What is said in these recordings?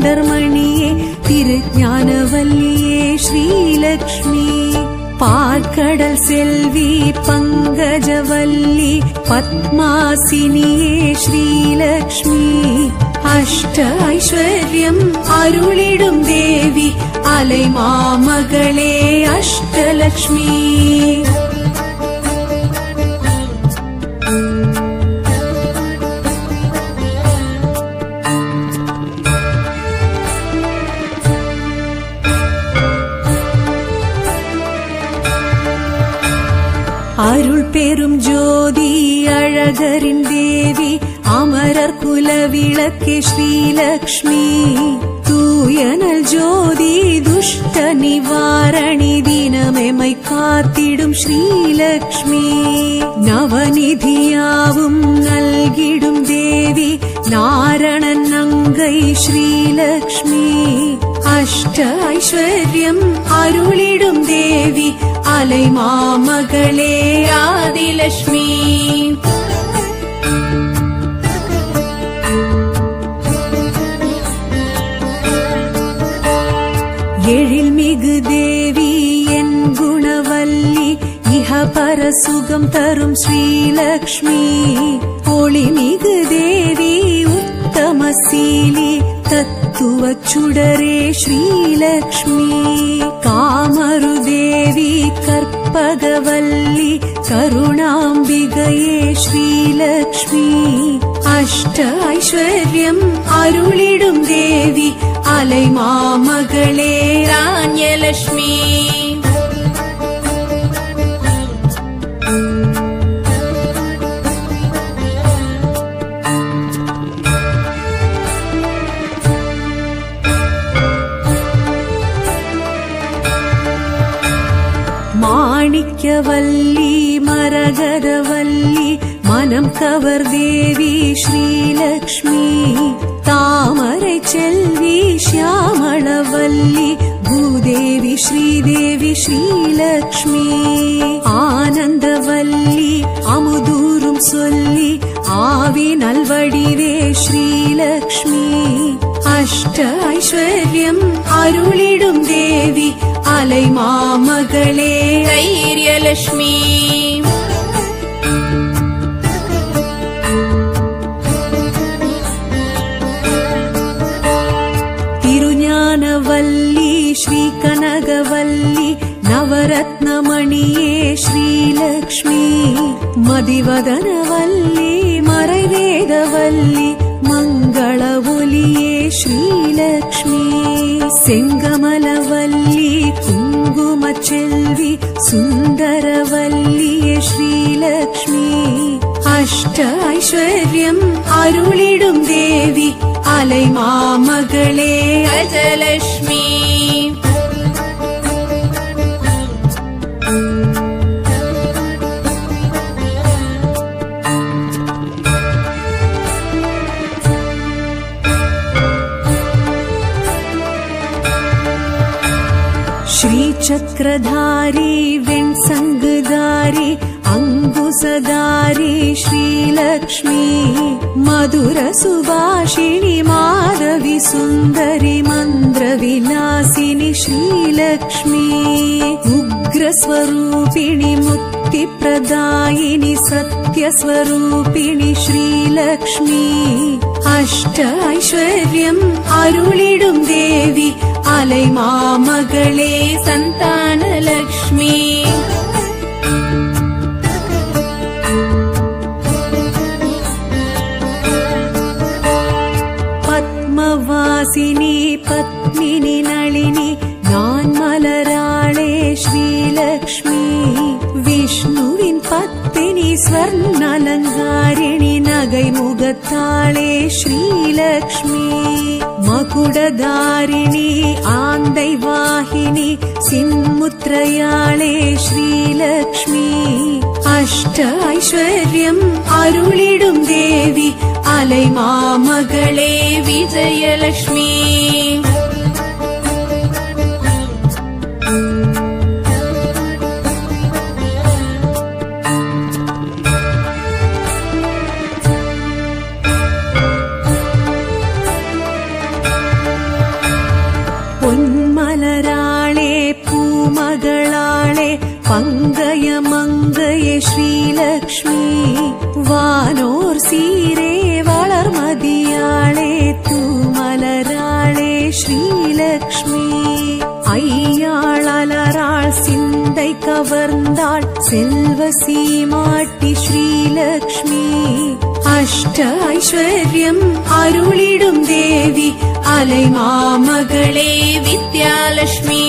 சுடர்மணியே திருஞானவல்லியே ஸ்ரீலக்ஷ்மி பார்க்கடல் செல்வி பங்கஜவல்லி பத்மாசினியே ஸ்ரீலக்ஷ்மி அஷ்ட ஐஸ்வர்யம் அருளிடும் தேவி அலை மாமகளே அஷ்டலக்ஷ்மி அருள் பெரும் ஜோதி அழகரின் தேவி அமரர் குல விளக்கே ஸ்ரீலக்ஷ்மி தூயனல் ஜோதி துஷ்ட நிவாரணி தினமெமை காத்திடும் ஸ்ரீலக்ஷ்மி நவநிதியாவும் நல்கிடும் தேவி நாரணன் நங்கை ஸ்ரீலக்ஷ்மி அஷ்ட ஐஸ்வர்யம் அருளிடும் தேவி அலை மாமகளே ஆதிலட்சுமி எழில்மிகு தேவி என் குணவல்லி இஹ பரசுகம் தரும் ஸ்ரீலக்ஷ்மி ஒளிமிகு தேவி உத்தமசீலி தத்துவ சுடரே ஸ்ரீலக்ஷ்மி காமரு தேவி கற்பகவல்லி கருணாம்பிகையே ஸ்ரீலக்ஷ்மி அஷ்ட ஐஸ்வர்யம் அருளிடும் தேவி அலை மாமகளே ராண்யலட்சுமி மாணிக்கவல்லி மரகதவல்லி மனம் கவர் தேவி ஸ்ரீலக்ஷ்மி தாமரை செல்வி ஷியாமளவல்லி பூதேவி ஸ்ரீதேவி ஸ்ரீலக்ஷ்மி ஆனந்தவல்லி அமுதூரும் சொல்லி ஆவி நல்வடிவே ஸ்ரீலக்ஷ்மி அஷ்ட ஐஸ்வர்யம் அருளிடும் தேவி அலை மாமகளே தைரியலட்சுமி திருஞானவல்லி ஸ்ரீ கனகவல்லி நவரத்னமணியே ஸ்ரீலக்ஷ்மி மதிவதனவல்லி மறைவேதவல்லி மங்கள ஒலியே ஸ்ரீலக்ஷ்மி செங்கமலவல்லி குங்கும செல்வி சுந்தரவல்லியே ஸ்ரீலக்ஷ்மி அஷ்ட ஐஸ்வர்யம் அருளிடும் தேவி அலை மாமகளே அஜலட்சுமி श्रीचक्रधारी वेण्सङ्गधारी अङ्कुशधारी श्रीलक्ष्मी मधुरसुभाषिणि माधवि सुन्दरि मन्द्रविलासिनि श्रीलक्ष्मी उग्रस्वरूपिणि मुक्तिप्रदायिनि सत्यस्वरूपिणि श्रीलक्ष्मी அஷ்ட ஐஸ்வர்யம் அருளிடும் தேவி அலை மாமகளே சந்தானலக்ஷ்மி பத்மவாசினி பத்மினி நளினி நான் மலராளே ஸ்ரீலக்ஷ்மி விஷ்ணுவின் பத்தினி ஸ்வர்ணலங்காரிணி நகை முகத்தாளே ஸ்ரீலக்ஷ்மி மகுடதாரிணி ஆந்தை வாகினி சின்முத்ரையாளே ஸ்ரீலக்ஷ்மி அஷ்ட ஐஸ்வர்யம் அருளிடும் தேவி அலை மாமகளே விஜயலட்சுமி ஸ்ரீலக்ஷ்மி வானோர் சீரே வளர்மதியாளே தூமலராளே ஸ்ரீலக்ஷ்மி ஐயாள் அலராள் சிந்தை கவர்ந்தாள் செல்வ சீமாட்டி ஸ்ரீலக்ஷ்மி அஷ்ட ஐஸ்வர்யம் அருளிடும் தேவி அலை மாமகளே வித்யாலட்சுமி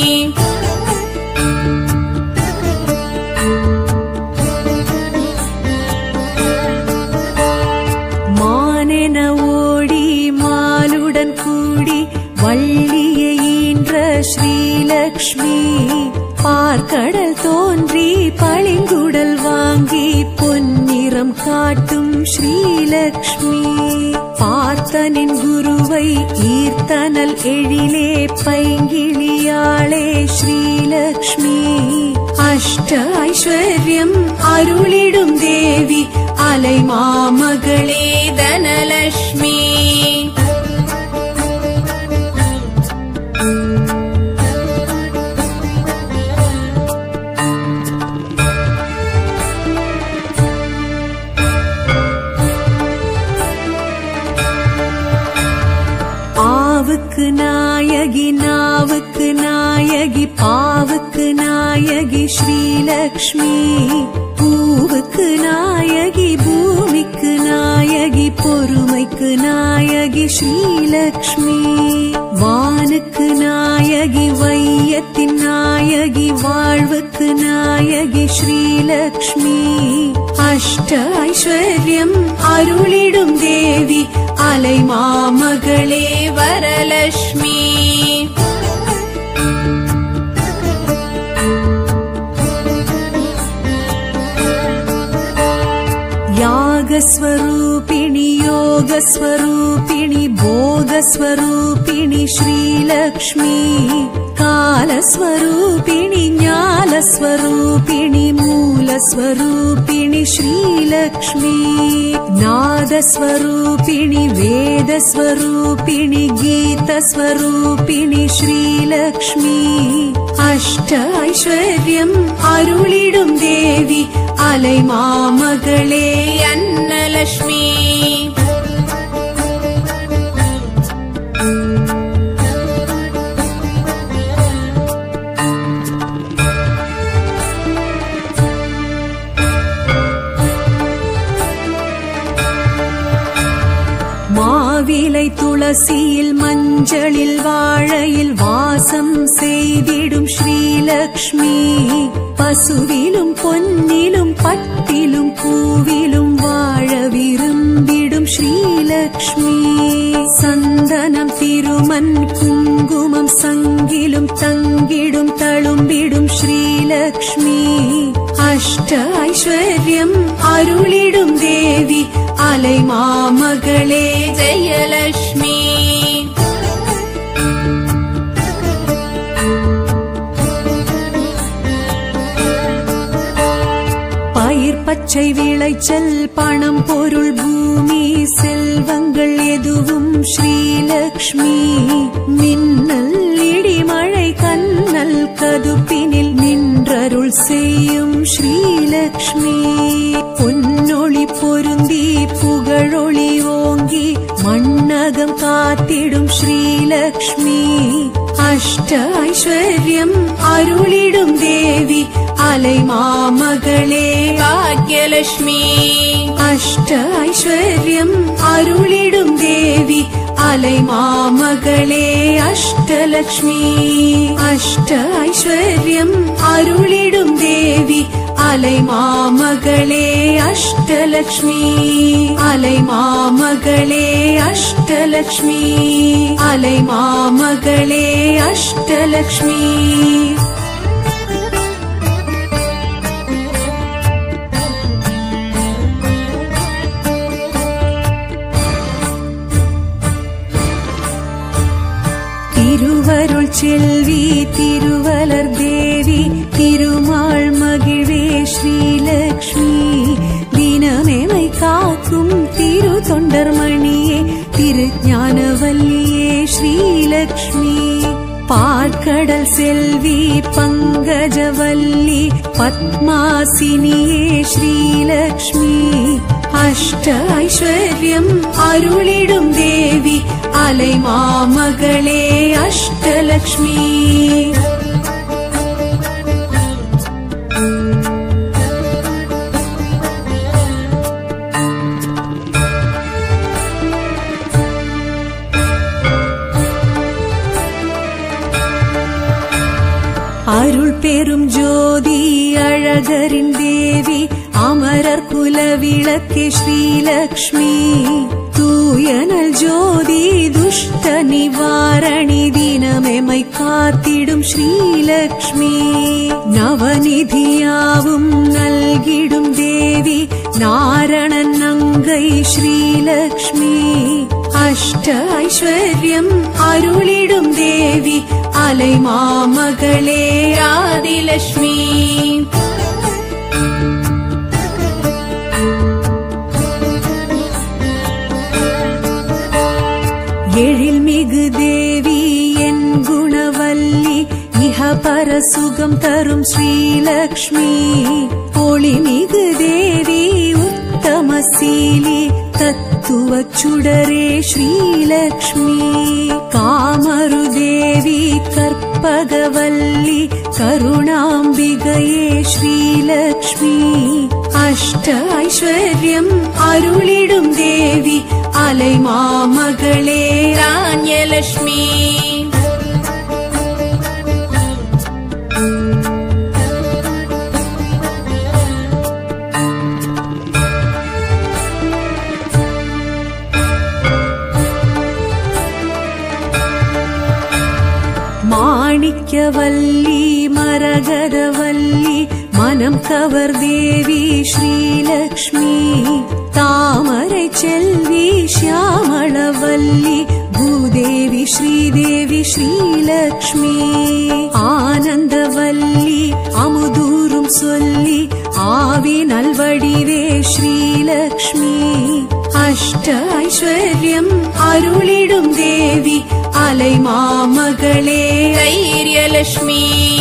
மானென ஓடி மாலுடன் கூடி வள்ளியை ஈன்ற ஸ்ரீலக்ஷ்மி பார்க்கடல் தோன்றி பளிங்குடல் வாங்கி பொன்னிறம் காட்டும் ஸ்ரீலக்ஷ்மி பார்த்தனின் குருவை ஈர்த்தனல் எழிலே பைங்கிளியாளே ஸ்ரீலக்ஷ்மி அஷ்ட ஐஸ்வர்யம் அருளிடும் தேவி அலை மாமகளே தனலட்சுமி ஆவுக்கு நாயகி நாவுக்கு நாயகி பாவுக்கு நாயகி ஸ்ரீலக்ஷ்மி பூவுக்கு நாயகி பூமிக்கு நாயகி பொறுமைக்கு நாயகி ஸ்ரீலக்ஷ்மி வானுக்கு நாயகி வையத்தின் நாயகி வாழ்வுக்கு நாயகி ஸ்ரீலக்ஷ்மி அஷ்ட ஐஸ்வர்யம் அருளிடும் தேவி அலை மாமகளே வரலட்சுமி यागस्वरूपिणि योगस्वरूपिणि भोगस्वरूपिणि श्रीलक्ष्मी कालस्वरूपिणि ज्ञालस्वरूपिणि मूलस्वरूपिणि श्रीलक्ष्मी नादस्वरूपिणि वेदस्वरूपिणि गीतस्वरूपिणि श्रीलक्ष्मी அஷ்ட ஐஸ்வர்யம் அருளிடும் தேவி அலை மாமகளே அன்னலட்சுமி மாவிலை துளசியில் மஞ்சளில் வாழையில் வாசம் செய்திடும் ஸ்ரீலக்ஷ்மி பசுவிலும் பொன்னிலும் பட்டிலும் பூவிலும் வாழ விரும்பிடும் ஸ்ரீலக்ஷ்மி சந்தனம் திருமன் குங்குமம் சங்கிலும் தங்கிடும் தழும்பிடும் ஸ்ரீலக்ஷ்மி அஷ்ட ஐஸ்வர்யம் அருளிடும் தேவி அலை மாமகளே ஜெயலட்சுமி பயிர் பச்சை விளைச்சல் பணம் பொருள் பூமி செல்வங்கள் எதுவும் ஸ்ரீலக்ஷ்மி மின்னல் இடிமழை கண்ணல் கதுப்பினில் நின்றருள் செய்யும் ஸ்ரீலக்ஷ்மி பொன்னொளி பொருந்தி புகழொளி ஓங்கி மண்ணகம் காத்திடும் ஸ்ரீலக்ஷ்மி அஷ்ட ஐஸ்வர்யம் அருளிடும் தேவி அலை மாமகளே பாக்யலட்சுமி அஷ்ட ஐஸ்வர்யம் அருளிடும் தேவி அலை மாமகளே அஷ்டலட்சுமி அஷ்ட ஐஸ்வர்யம் அருளிடும் தேவி அலை மாமகளே அஷ்டலட்சுமி அலை மாமகளே அஷ்டலட்சுமி அலை மாமகளே அஷ்டலட்சுமி திருவருள் செல்வி திருவலர் தேவி திருமால் மகிழ்வே ஸ்ரீலக்ஷ்மி தினமேமை காக்கும் திரு தொண்டர்மணியே திரு ஞானவல்லியே ஸ்ரீலக்ஷ்மி பார்க்கடல் செல்வி பங்கஜவல்லி பத்மாசினியே ஸ்ரீலக்ஷ்மி அஷ்ட ஐஸ்வர்யம் அருளிடும் தேவி அலை மாமகளே அஷ்டலக்ஷ்மி அருள் பெரும் ஜோதி அழகரின் தேவி அமரர் குல விளக்கே ஸ்ரீலக்ஷ்மி தூயனல் ஜோதி துஷ்ட நிவாரணி தினமெமை காத்திடும் ஸ்ரீலக்ஷ்மி நவநிதியாவும் நல்கிடும் தேவி நாரணன் நங்கை ஸ்ரீலக்ஷ்மி அஷ்ட ஐஸ்வர்யம் அருளிடும் தேவி அலை மாமகளே ஆதிலட்சுமி எழில்மிகு தேவி என் குணவல்லி இஹ பர சுகம் தரும் ஸ்ரீலக்ஷ்மி ஒளிமிகு தேவி உத்தமசீலி தத்துவ சுடரே ஸ்ரீலக்ஷ்மி காமரு தேவி கற்பகவல்லி கருணாம்பிகையே ஸ்ரீலக்ஷ்மி அஷ்ட ஐஸ்வர்யம் அருளிடும் தேவி அலை மாமகளே ராண்யலட்சுமி மாணிக்கவல்லி மரகதவல்லி மனம் கவர் தேவி ஸ்ரீலக்ஷ்மி தாமரை செல்வி ஷியாமளவல்லி பூதேவி ஸ்ரீதேவி ஸ்ரீலக்ஷ்மி ஆனந்தவல்லி அமுதூரும் சொல்லி ஆவி நல்வடிவே ஸ்ரீலக்ஷ்மி அஷ்ட ஐஸ்வர்யம் அருளிடும் தேவி அலை மாமகளே தைரியலட்சுமி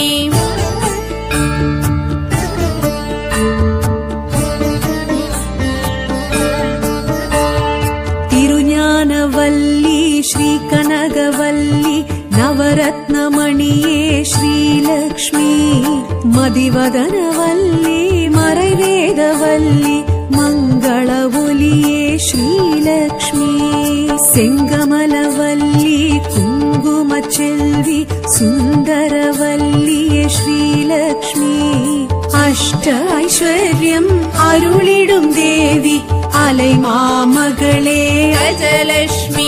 திருஞானவல்லி ஸ்ரீ கனகவல்லி நவரத்னமணியே ஸ்ரீலக்ஷ்மி மதிவதனவல்லி மறைவேதவல்லி மங்கள ஒலியே ஸ்ரீலக்ஷ்மி செங்கமலவல்லி குங்கும செல்வி சுந்தரவல்லியே ஸ்ரீலக்ஷ்மி அஷ்ட ஐஸ்வர்யம் அருளிடும் தேவி அலை மாமகளே அஜலட்சுமி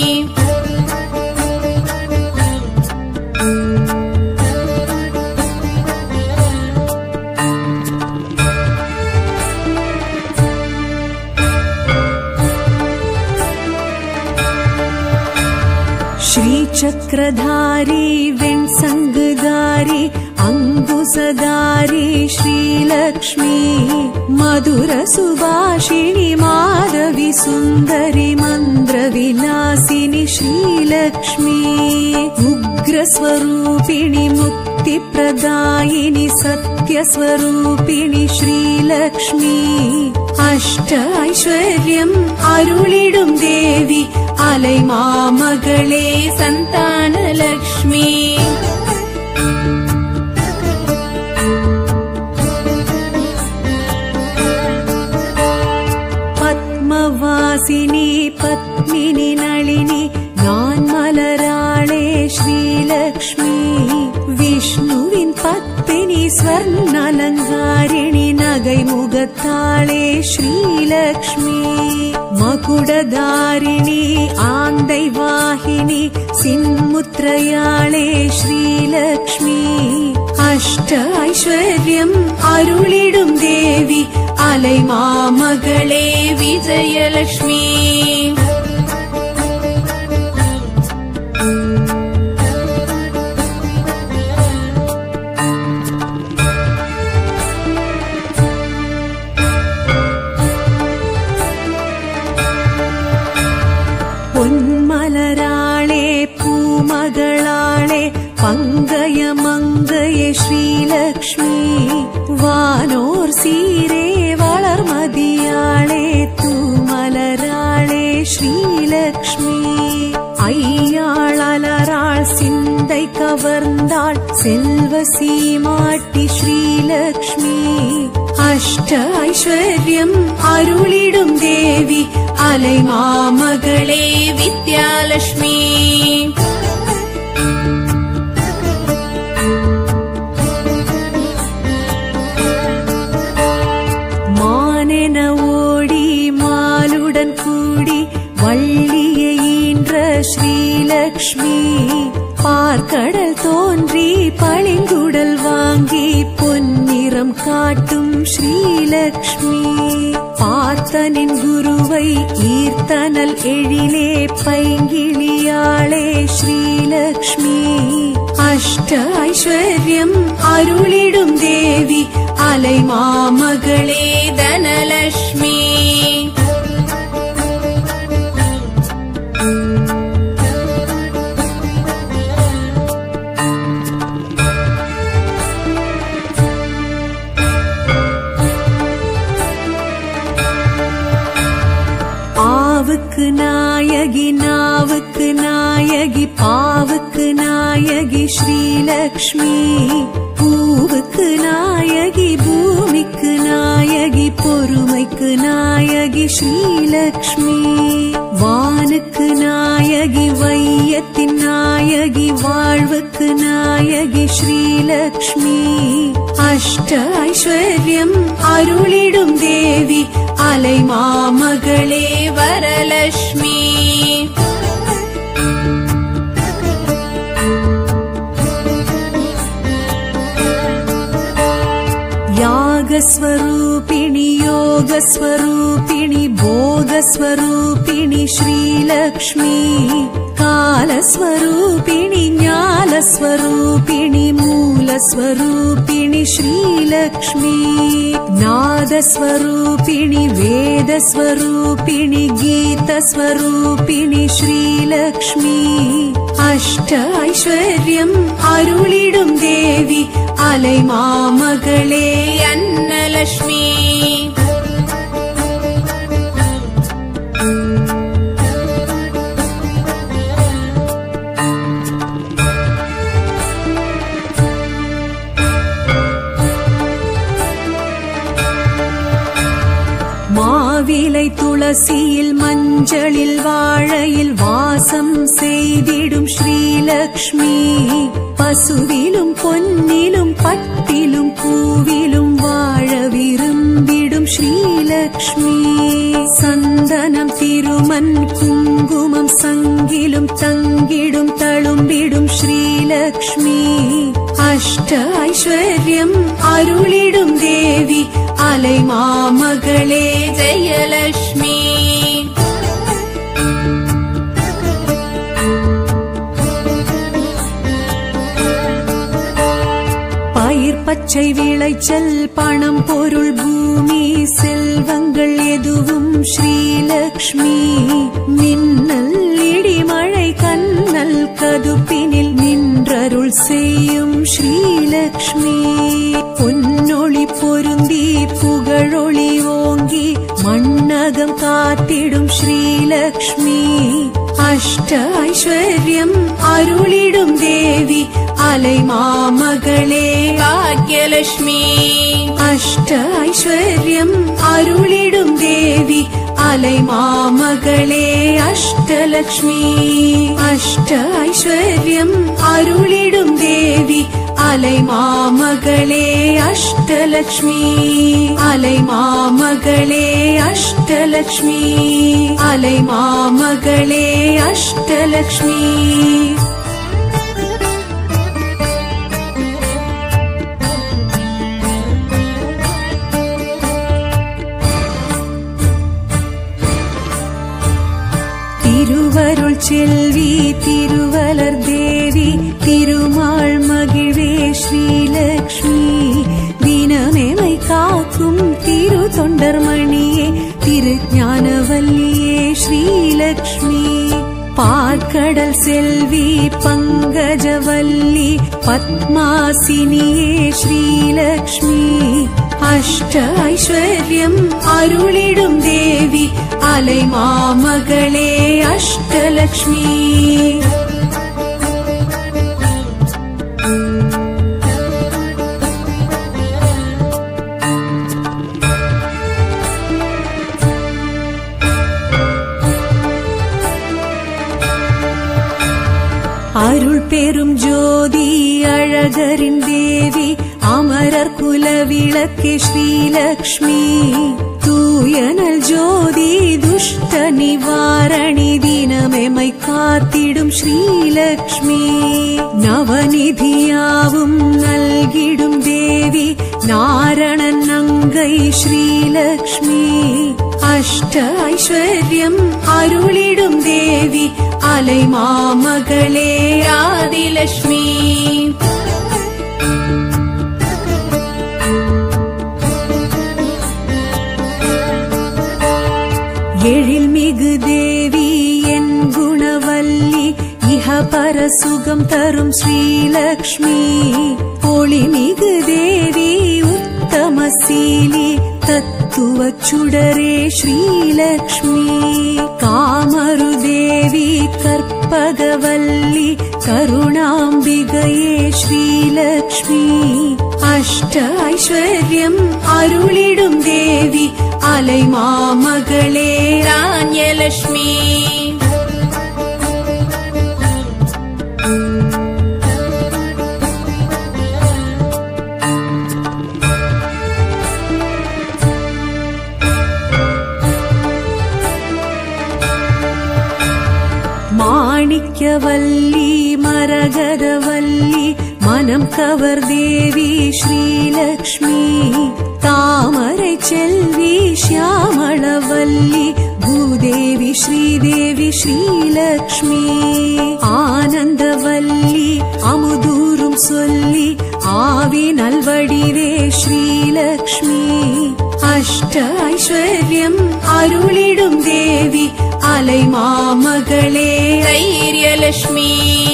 श्रीचक्रधारी वेण्सङ्गधारी अङ्कुशधारी श्रीलक्ष्मी मधुरसुभाषिणि माधवि सुन्दरि मन्द्रविलासिनि श्रीलक्ष्मी उग्रस्वरूपिणि मुक्तिप्रदायिनि सत्यस्वरूपिणि श्रीलक्ष्मी அஷ்ட ஐஸ்வர்யம் அருளிடும் தேவி அலை மாமகளே சந்தானலக்ஷ்மி பத்மவாசினி பத்மினி நளினி நான் மலராளே ஸ்ரீலக்ஷ்மி விஷ்ணுவின் பத்தினி ஸ்வர்ணலங்காரிணி நகை முகத்தாளே ஸ்ரீலக்ஷ்மி மகுடதாரிணி ஆந்தை வாகினி சின்முத்ரயாளே ஸ்ரீலக்ஷ்மி அஷ்ட ஐஸ்வர்யம் அருளிடும் தேவி அலை மாமகளே விஜயலட்சுமி பொன்மலராளே பூமகளாளே பங்கய மங்கைய ஸ்ரீலக்ஷ்மி வானோர் சீரே வளர்மதியாளே தூமலராளே ஸ்ரீலக்ஷ்மி ஐயாள் அலராள் சிந்தை கவர்ந்தாள் செல்வ சீமாட்டி ஸ்ரீலக்ஷ்மி அஷ்ட ஐஸ்வர்யம் அருளிடும் தேவி அலை மாமகளே வித்யாலட்சுமி மானென ஓடி மாலுடன் கூடி வள்ளியை ஈன்ற ஸ்ரீலக்ஷ்மி பார்க்கடல் தோன்றி பளிங்குடல் வாங்கி பொன்னிறம் காட்டும் ஸ்ரீலக்ஷ்மி பார்த்தனின் குருவை ஈர்த்தனல் எழிலே பைங்கிளியாளே ஸ்ரீலக்ஷ்மி அஷ்ட ஐஸ்வர்யம் அருளிடும் தேவி அலை மாமகளே தனலட்சுமி ஆவுக்கு நாயகி நாவுக்கு நாயகி பாவுக்கு நாயகி ஸ்ரீலக்ஷ்மி பூவுக்கு நாயகி பூமிக்கு நாயகி பொறுமைக்கு நாயகி ஸ்ரீலக்ஷ்மி வானுக்கு நாயகி வையத்தின் நாயகி வாழ்வுக்கு நாயகி ஸ்ரீலக்ஷ்மி அஷ்ட ஐஸ்வர்யம் அருளிடும் தேவி அலை மாமகளே வரலட்சுமி यागस्वरूपिणि योगस्वरूपिणि भोगस्वरूपिणि श्रीलक्ष्मी कालस्वरूपिणि ज्ञानस्वरूपिणि मूलस्वरूपिणि श्रीलक्ष्मी नादस्वरूपिणि वेदस्वरूपिणि गीतस्वरूपिणि श्रीलक्ष्मी அஷ்ட ஐஸ்வர்யம் அருளிடும் தேவி அலை மாமகளே அன்னலட்சுமி மாவிலை துளசியில் மஞ்சளில் வாழையில் வாசம் செய்திடும் ஸ்ரீலக்ஷ்மி பசுவிலும் பொன்னிலும் பட்டிலும் பூவிலும் வாழ விரும்பிடும் ஸ்ரீலக்ஷ்மி சந்தனம் திருமன் குங்குமம் சங்கிலும் தங்கிடும் தழும்பிடும் ஸ்ரீலக்ஷ்மி அஷ்ட ஐஸ்வர்யம் அருளிடும் தேவி அலை மாமகளே ஜெயலட்சுமி பயிர் பச்சை விளைச்சல் பணம் பொருள் பூமி செல்வங்கள் எதுவும் ஸ்ரீலக்ஷ்மி மின்னல் இடிமழை கண்ணல் கதுப்பினில் நின்றருள் செய்யும் ஸ்ரீலக்ஷ்மி பொன்னொளி பொருந்தி புகழொளி ஓங்கி மண்ணகம் காத்திடும் ஸ்ரீலக்ஷ்மி அஷ்ட ஐஸ்வர்யம் அருளிடும் தேவி அலை மாமகளே பாக்யலட்சுமி அஷ்ட ஐஸ்வர்யம் அருளிடும் தேவி அலை மாமகளே அஷ்டலக்ஷ்மி அஷ்ட ஐஸ்வர்யம் அருளிடும் தேவி அலை மாமகளே அஷ்டலக்ஷ்மி அலை மாமகளே அஷ்டலக்ஷ்மி அலை மாமகளே அஷ்டலக்ஷ்மி திருவருள் செல்வி திருவலர் தேவி திருமால் மகிழ்வே ஸ்ரீலக்ஷ்மி தினமெமை காக்கும் திரு தொண்டர்மணியே திரு ஞானவல்லியே ஸ்ரீலக்ஷ்மி பார்க்கடல் திருவருள் செல்வி பங்கஜவல்லி பத்மாசினியே ஸ்ரீலக்ஷ்மி அஷ்ட ஐஸ்வர்யம் அருளிடும் தேவி அலை மாமகளே அஷ்டலக்ஷ்மி அருள் பெரும் ஜோதி அழகரின் தேவி அமரர் குல விளக்கே ஸ்ரீலக்ஷ்மி தூயனல் ஜோதி துஷ்ட நிவாரணி தினமெமை காத்திடும் ஸ்ரீலக்ஷ்மி நவநிதியாவும் நல்கிடும் தேவி நாரணன் நங்கை ஸ்ரீலக்ஷ்மி அஷ்ட ஐஸ்வர்யம் அருளிடும் தேவி அலை மாமகளே ஆதிலட்சுமி எழில்மிகு தேவி என் குணவல்லி இஹ பரசுகம் தரும் ஸ்ரீலக்ஷ்மி ஒளிமிகு தேவி உத்தமசீலி தத்துவ சுடரே ஸ்ரீலக்ஷ்மி காமரு தேவி கற்பகவல்லி கருணாம்பிகையே ஸ்ரீலக்ஷ்மி அஷ்ட ஐஸ்வர்யம் அருளிடும் தேவி அலை மாமகளே ராண்யலட்சுமி மாணிக்கவல்லி மரகதவல்லி மனம் கவர் தேவி ஸ்ரீலக்ஷ்மி தாமரை செல்வி ஷியாமளவல்லி பூதேவி ஸ்ரீதேவி ஸ்ரீலக்ஷ்மி ஆனந்தவல்லி அமுதூரும் சொல்லி ஆவி நல்வடிவே ஸ்ரீலக்ஷ்மி அஷ்ட ஐஸ்வர்யம் அருளிடும் தேவி அலை மாமகளே தைரியலட்சுமி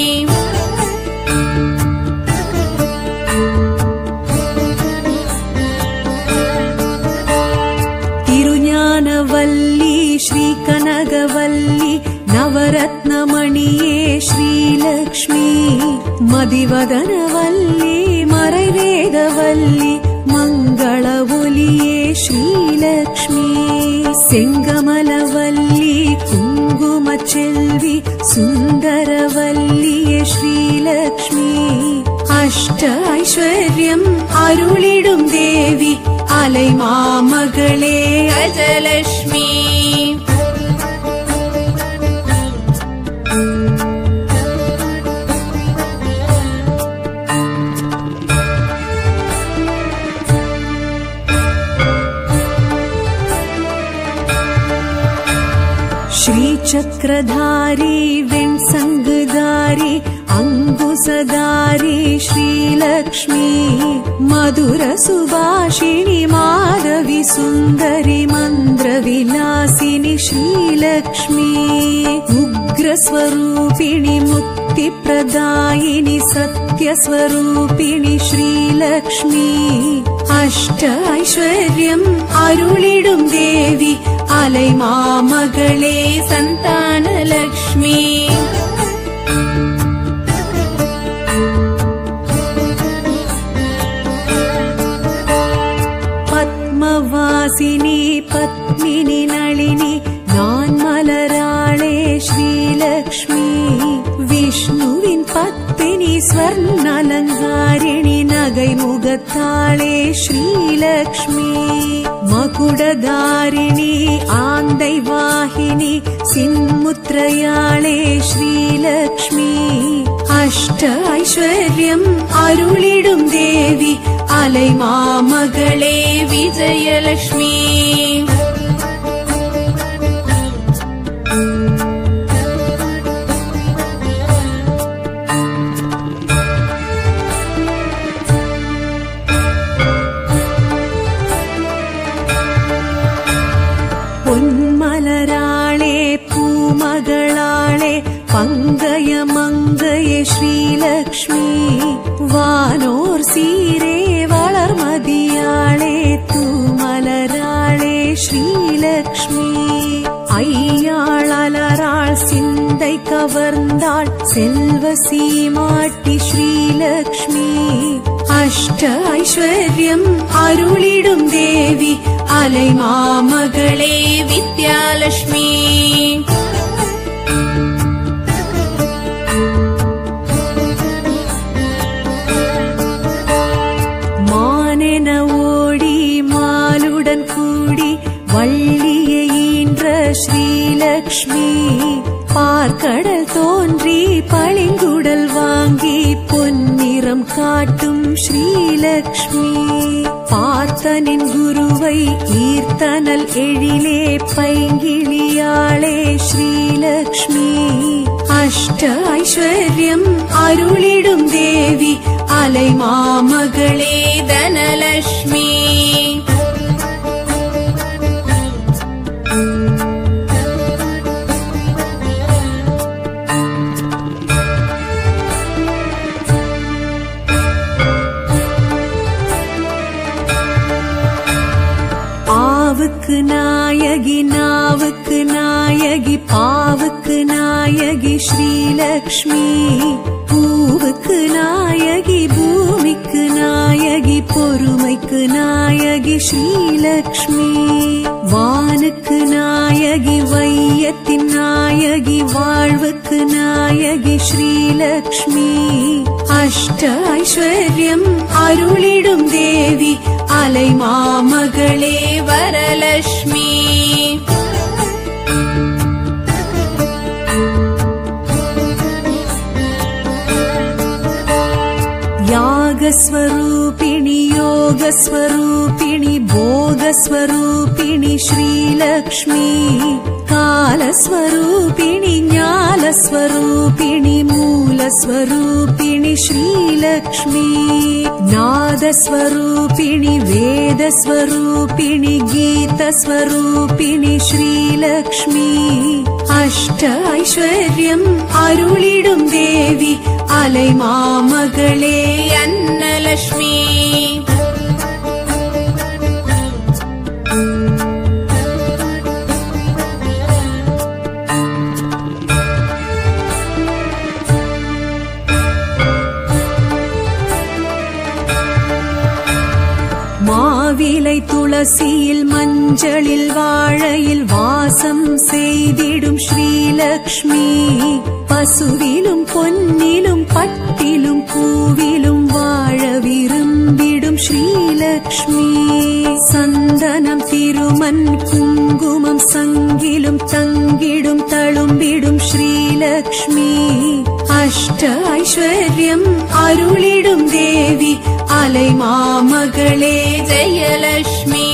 திருஞானவல்லி ஸ்ரீ கனகவல்லி நவரத்னமணியே ஸ்ரீலக்ஷ்மி மதிவதனவல்லி மறைவேதவல்லி மங்கள ஒலியே ஸ்ரீலக்ஷ்மி செங்கமலவல்லி குங்கும செல்வி சுந்தரவல்லியே ஸ்ரீலக்ஷ்மி அஷ்ட ஐஸ்வர்யம் அருளிடும் தேவி அலை மாமகளே அஜலட்சுமி श्रीचक्रधारी वेण्सङ्गधारी अङ्कुशधारी श्रीलक्ष्मी मधुरसुभाषिणि माधवि सुन्दरि मन्द्रविलासिनि श्रीलक्ष्मी उग्रस्वरूपिणि मुक्तिप्रदायिनि सत्यस्वरूपिणि श्रीलक्ष्मी அஷ்ட ஐஸ்வர்யம் அருளிடும் தேவி அலை மாமகளே சந்தானலக்ஷ்மி பத்மவாசினி பத்மினி நளினி நான் மலராளே ஸ்ரீலக்ஷ்மி விஷ்ணுவின் பத்தினி ஸ்வர்ணலங்காரிணி நகை முகத்தாளே ஸ்ரீலக்ஷ்மி மகுடதாரிணி ஆந்தை வாகினி சின்முத்ரயாளே ஸ்ரீலக்ஷ்மி அஷ்ட ஐஸ்வர்யம் அருளிடும் தேவி அலை மாமகளே விஜயலட்சுமி பொன்மலராளே பூமகளாளே பங்கய மங்கையே ஸ்ரீலக்ஷ்மி வானோர் சீரே வளர்மதியாளே தூமலராளே ஸ்ரீலக்ஷ்மி ஐயாள் அலராள் சிந்தை கவர்ந்தாள் செல்வ சீமாட்டி ஸ்ரீலக்ஷ்மி அஷ்ட ஐஸ்வர்யம் அருளிடும் தேவி அலை மாமகளே வித்யாலட்சுமி மானென ஓடி மாலுடன் கூடி வள்ளியை ஈன்ற ஸ்ரீலக்ஷ்மி பார்க்கடல் தோன்றி பளிங்குடல் வாங்கி பொன்னிறம் காட்டும் ஸ்ரீலக்ஷ்மி பார்த்தனின் குருவை ஈர்த்தனல் எழிலே பைங்கிளியாளே ஸ்ரீலக்ஷ்மி அஷ்ட ஐஸ்வர்யம் அருளிடும் தேவி அலை மாமகளே தனலட்சுமி ஆவுக்கு நாயகி நாவுக்கு நாயகி பாவுக்கு நாயகி ஸ்ரீலக்ஷ்மி பூவுக்கு நாயகி பூமிக்கு நாயகி பொறுமைக்கு நாயகி ஸ்ரீலக்ஷ்மி வானுக்கு நாயகி வையத்தின் நாயகி வாழ்வுக்கு நாயகி ஸ்ரீலக்ஷ்மி அஷ்ட ஐஸ்வர்யம் அருளிடும் தேவி அலை மாமகளே வரலட்சுமி यागस्वरूपिणि योगस्वरूपिणि भोगस्वरूपिणि श्रीलक्ष्मी कालस्वरूपिणि ज्ञालस्वरूपिणि मूलस्वरूपिणि श्रीलक्ष्मी नादस्वरूपिणि वेदस्वरूपिणि गीतस्वरूपिणि श्रीलक्ष्मी அஷ்ட ஐஸ்வர்யம் அருளிடும் தேவி அலை மாமகளே அன்னலட்சுமி மாவிலை துளசியில் மஞ்சளில் வாழையில் வாசம் செய்திடும் ஸ்ரீலக்ஷ்மி பசுவிலும் பொன்னிலும் பட்டிலும் பூவிலும் வாழ விரும்பிடும் ஸ்ரீலக்ஷ்மி சந்தனம் திருமன் குங்குமம் சங்கிலும் தங்கிடும் தழும்பிடும் ஸ்ரீலக்ஷ்மி அஷ்ட ஐஸ்வர்யம் அருளிடும் தேவி அலை மாமகளே ஜெயலட்சுமி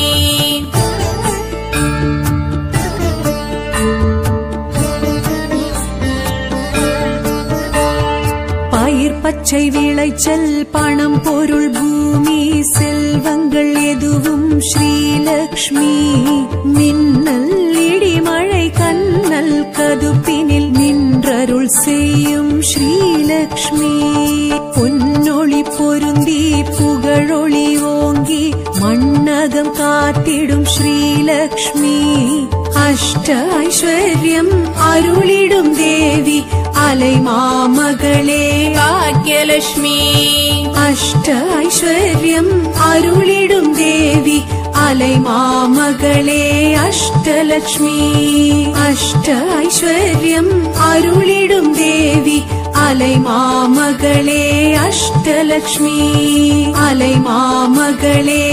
பயிர் பச்சை விளைச்சல் பணம் பொருள் பூமி செல்வங்கள் எதுவும் ஸ்ரீலக்ஷ்மி மின்னல் இடிமழை கண்ணல் கதுப்பினில் நின்றருள் செய்யும் ஸ்ரீலக்ஷ்மி பொன்னொளி பொருந்தி புகழொளி ஓங்கி மண்ணகம் காத்திடும் ஸ்ரீலக்ஷ்மி அஷ்ட ஐஸ்வர்யம் அருளிடும் தேவி அலை மாமகளே பாக்யலட்சுமி அஷ்ட ஐஸ்வர்யம் அருளிடும் தேவி அலை மாமகளே அஷ்டலட்சுமி அஷ்ட ஐஸ்வர்யம் அருளிடும் தேவி அலை மாமகளே அஷ்டலட்சுமி அலை மாமகளே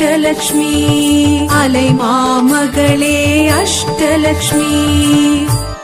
அஷ்டலட்சுமி அலை மாமகளே அஷ்டலட்சுமி